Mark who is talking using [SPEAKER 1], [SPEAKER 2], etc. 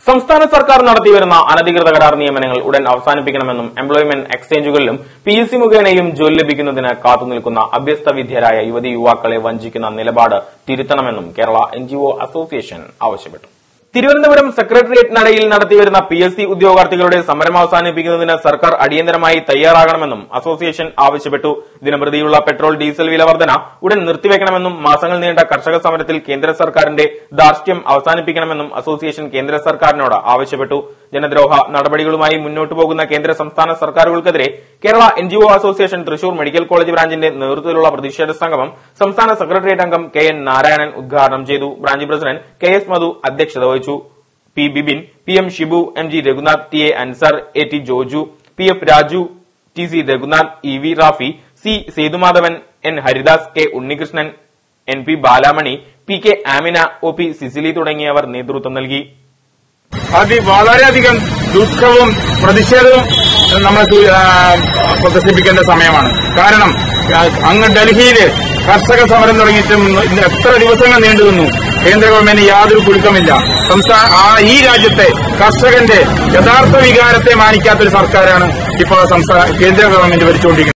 [SPEAKER 1] സംസ്ഥാന സർക്കാർ നടത്തിവരുന്ന അനധികൃത കരാർ നിയമനങ്ങൾ ഉടൻ അവസാനിപ്പിക്കണമെന്നും എംപ്ലോയ്മെന്റ് എക്സ്ചേഞ്ചുകളിലും പി എസ് സി മുഖേനയും ജോലി ലഭിക്കുന്നതിന് കാത്തുനിൽക്കുന്ന അഭ്യസ്ത വിദ്യരായ യുവതി യുവാക്കളെ വഞ്ചിക്കുന്ന നിലപാട് തിരുത്തണമെന്നും കേരള എൻജിഒ അസോസിയേഷൻ ആവശ്യപ്പെട്ടു തിരുവനന്തപുരം സെക്രട്ടേറിയറ്റ് നടയിൽ നടത്തിവരുന്ന പി എസ് സി ഉദ്യോഗാർത്ഥികളുടെ സമരം അവസാനിപ്പിക്കുന്നതിന് സർക്കാർ അടിയന്തരമായി തയ്യാറാകണമെന്നും അസോസിയേഷൻ ആവശ്യപ്പെട്ടു ദിനംപ്രതിയുള്ള പെട്രോൾ ഡീസൽ വില വർധന ഉടൻ നിർത്തിവെക്കണമെന്നും മാസങ്ങൾ നീണ്ട കർഷക സമരത്തിൽ കേന്ദ്ര സർക്കാരിന്റെ ധാർഷ്ട്യം അവസാനിപ്പിക്കണമെന്നും അസോസിയേഷൻ കേന്ദ്ര സർക്കാരിനോട് ആവശ്യപ്പെട്ടു ജനദ്രോഹ നടപടികളുമായി മുന്നോട്ടു പോകുന്ന കേന്ദ്ര സംസ്ഥാന സർക്കാരുകൾക്കെതിരെ Kerala NGO association Thrissur medical college ബ്രാഞ്ചിന്റെ നേതൃത്വത്തിലുള്ള പ്രതിഷേധ സംഗമം സംസ്ഥാന സെക്രട്ടേറിയറ്റ് അംഗം കെ എൻ നാരായണൻ ഉദ്ഘാടനം ചെയ്തു branch president K S Madhu അധ്യക്ഷത വഹിച്ചു P Bibin P M Shibu M G Raghunath T A Ansar A T Joju P F Raju T C Raghunath E V Rafi C Sethumadhavan N Haridas K Unnikrishnan N P Balamani P K Amina O P Cicily തുടങ്ങിയവർ നേതൃത്വം നൽകി
[SPEAKER 2] അത് വളരെയധികം ദുഃഖവും പ്രതിഷേധവും നമ്മൾ സൂ- ആ, പ്രദർശിപ്പിക്കേണ്ട സമയമാണ് കാരണം ആ, അങ്ങ് ഡൽഹിയിൽ കർഷക സമരം തുടങ്ങിയിട്ടും ഇന്ന് എത്ര ദിവസങ്ങൾ നീണ്ടു നിന്നു കേന്ദ്ര ഗവൺമെന്റ് യാതൊരു കുലുക്കമില്ല സംസ്ഥാന ആ ഈ രാജ്യത്തെ കർഷകന്റെ യഥാർത്ഥ വികാരത്തെ മാനിക്കാത്തൊരു സർക്കാരാണ് ഇപ്പോൾ സംസ്ഥാന കേന്ദ്ര ഗവൺമെന്റ് ഭരിച്ചുകൊണ്ടിരിക്കുന്നത്